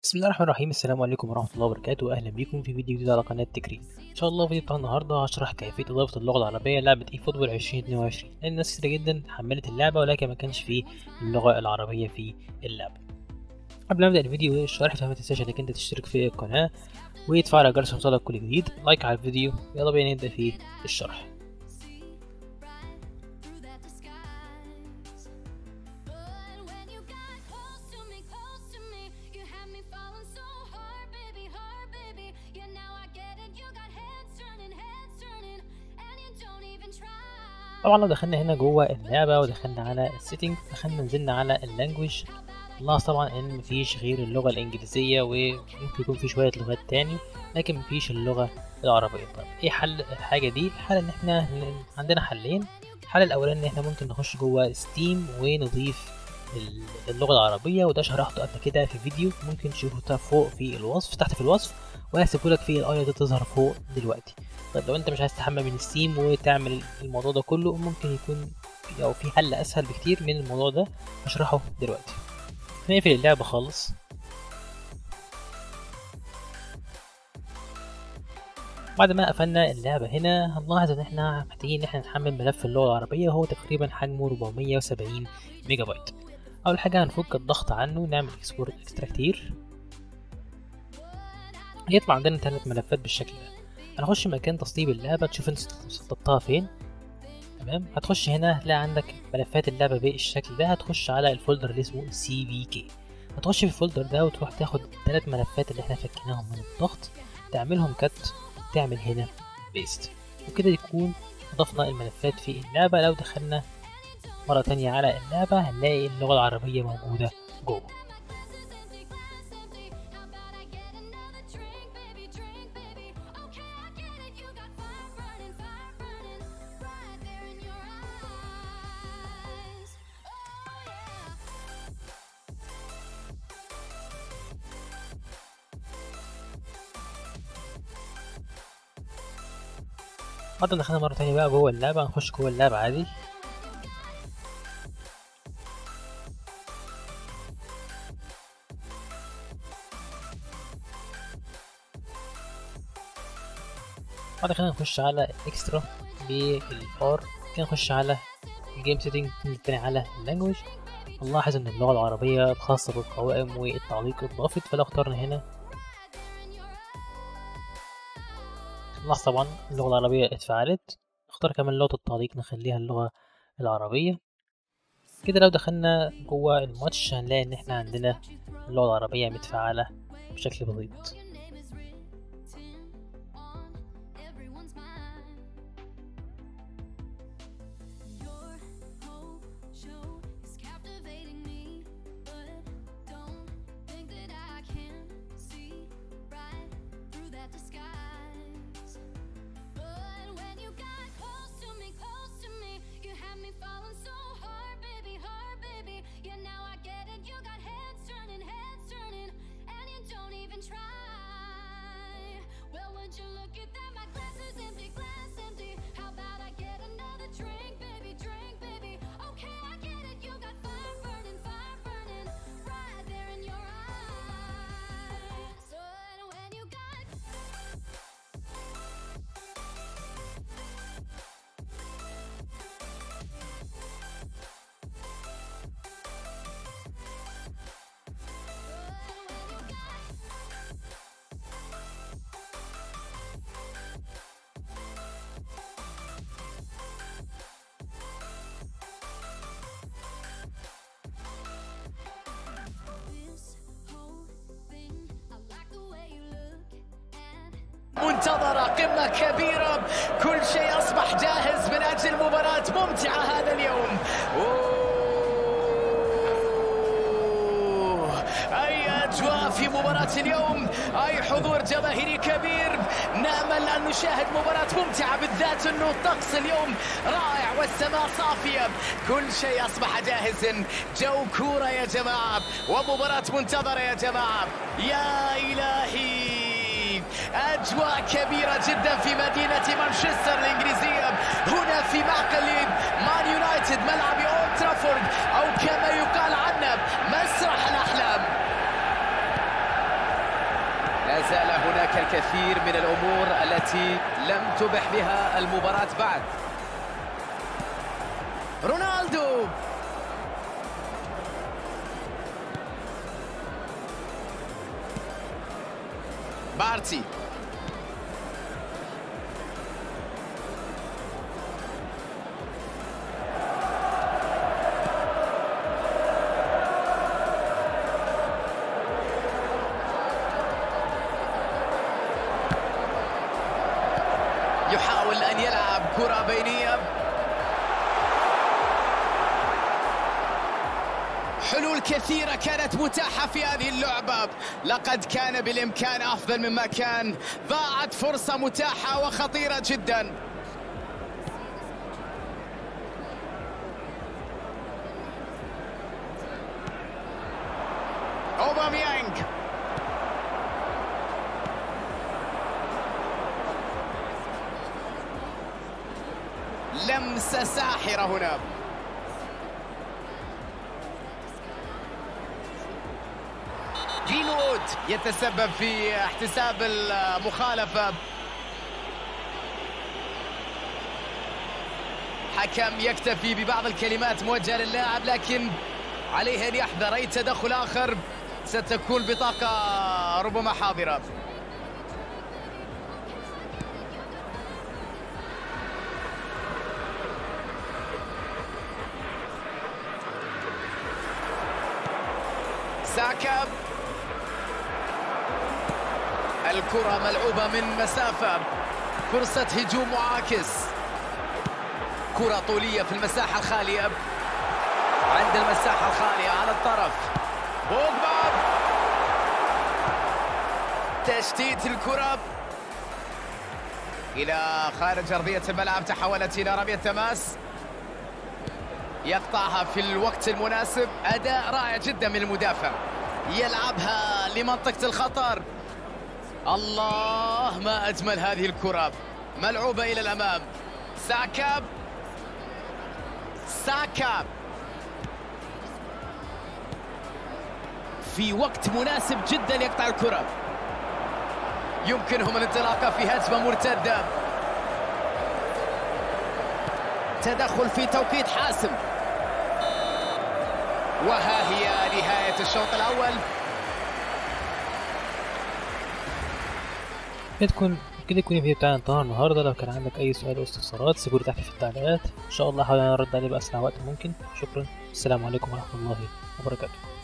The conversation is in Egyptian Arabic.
بسم الله الرحمن الرحيم السلام عليكم ورحمة الله وبركاته أهلا بيكم في فيديو جديد على قناة تكريم إن شاء الله فيديو بتاع النهاردة هشرح كيفية إضافة اللغة العربية لعبة إي فوتبول 2022 لأن ناس كتير جدا حملت اللعبة ولكن ما كانش فيه اللغة العربية في اللعبة قبل ما أبدأ الفيديو والشرح فما تنساش إنك أنت تشترك في القناة وتفعل على الجرس يوصلك كل جديد لايك على الفيديو يلا بينا نبدأ في الشرح طبعا لو دخلنا هنا جوه اللعبة ودخلنا على السيتنج دخلنا نزلنا على اللانجوج نلاحظ طبعا ان مفيش غير اللغة الانجليزية وممكن يكون في شوية لغات تاني لكن مفيش اللغة العربية طيب ايه حل الحاجة دي الحل ان احنا عندنا حلين الحل الاولاني ان احنا ممكن نخش جوه ستيم ونضيف اللغة العربية وده شرحته قبل كده في فيديو ممكن تشوفه فوق في الوصف تحت في الوصف وهسيبهولك في الايه دي تظهر فوق دلوقتي طيب لو انت مش عايز تحمل من ستيم وتعمل الموضوع ده كله ممكن يكون او في حل اسهل بكتير من الموضوع ده هشرحه دلوقتي نقفل اللعبة خالص بعد ما قفلنا اللعبة هنا هنلاحظ ان احنا محتاجين ان احنا نحمل ملف اللغة العربية وهو تقريبا حجمه 470 ميجا بايت اول حاجة هنفك الضغط عنه نعمل اكسبورت اكستراكتير يطلع عندنا ثلاث ملفات بالشكل ده هنخش مكان تسطيب اللعبة تشوف انت سطبتها فين تمام هتخش هنا هتلاقي عندك ملفات اللعبة بالشكل ده هتخش على الفولدر اللي اسمه سي في كي هتخش في الفولدر ده وتروح تاخد الثلاث ملفات اللي احنا فكيناهم من الضغط تعملهم كت تعمل هنا بيست وكده يكون ضفنا الملفات في اللعبة لو دخلنا مرة تانية على اللعبة هنلاقي اللغة العربية موجودة جوه بعد ما دخلنا مرة تانية بقى جوه اللعبة هنخش جوه اللعبة عادي بعد كده نخش على الاكسترا بالار كده نخش على الجيم سيتنج تاني على اللانجوج نلاحظ ان اللغة العربية الخاصة بالقوائم والتعليق اتضافت فلو اخترنا هنا نلاحظ طبعا اللغة العربية اتفعلت نختار كمان لغة التعليق نخليها اللغة العربية كده لو دخلنا جوه الماتش هنلاقي ان احنا عندنا اللغة العربية متفعلة بشكل بسيط منتظرة قمة كبيرة كل شيء أصبح جاهز من أجل مباراة ممتعة هذا اليوم أوه. أي أجواء في مباراة اليوم أي حضور جماهيري كبير نأمل أن نشاهد مباراة ممتعة بالذات أنه الطقس اليوم رائع والسماء صافية كل شيء أصبح جاهز جو كورة يا جماعة ومباراة منتظرة يا جماعة يا إلهي أجواء كبيرة جدا في مدينة مانشستر الإنجليزية هنا في معقل مان يونايتد ملعب أولد ترافورد أو كما يقال عنه مسرح الأحلام الكثير من الأمور التي لم تبح بها المباراة بعد رونالدو بارتي يحاول أن يلعب كرة بينية حلول كثيرة كانت متاحة في هذه اللعبة لقد كان بالإمكان أفضل مما كان ضاعت فرصة متاحة وخطيرة جدا أوباميانج لمسة ساحرة هنا جرينوود يتسبب في احتساب المخالفة حكم يكتفي ببعض الكلمات موجهة للاعب لكن عليه أن يحذر أي تدخل آخر ستكون بطاقة ربما حاضرة ساكا الكرة ملعوبة من مسافة فرصة هجوم معاكس كرة طولية في المساحة الخالية عند المساحة الخالية على الطرف بوجبا تشتيت الكرة إلى خارج أرضية الملعب تحولت إلى رمية تماس يقطعها في الوقت المناسب أداء رائع جدا من المدافع يلعبها لمنطقة الخطر الله ما أجمل هذه الكرة ملعوبة إلى الأمام ساكا ساكا في وقت مناسب جدا يقطع الكرة يمكنهم الانطلاقة في هجمة مرتدة تدخل في توقيت حاسم وها هي نهاية الشوط الأول كده تكون كده يكون الفيديو بتاعنا انتهى النهارده لو كان عندك اي سؤال او استفسارات سيبولي تحت في التعليقات ان شاء الله هحاول ارد عليه باسرع وقت ممكن شكرا السلام عليكم ورحمه الله وبركاته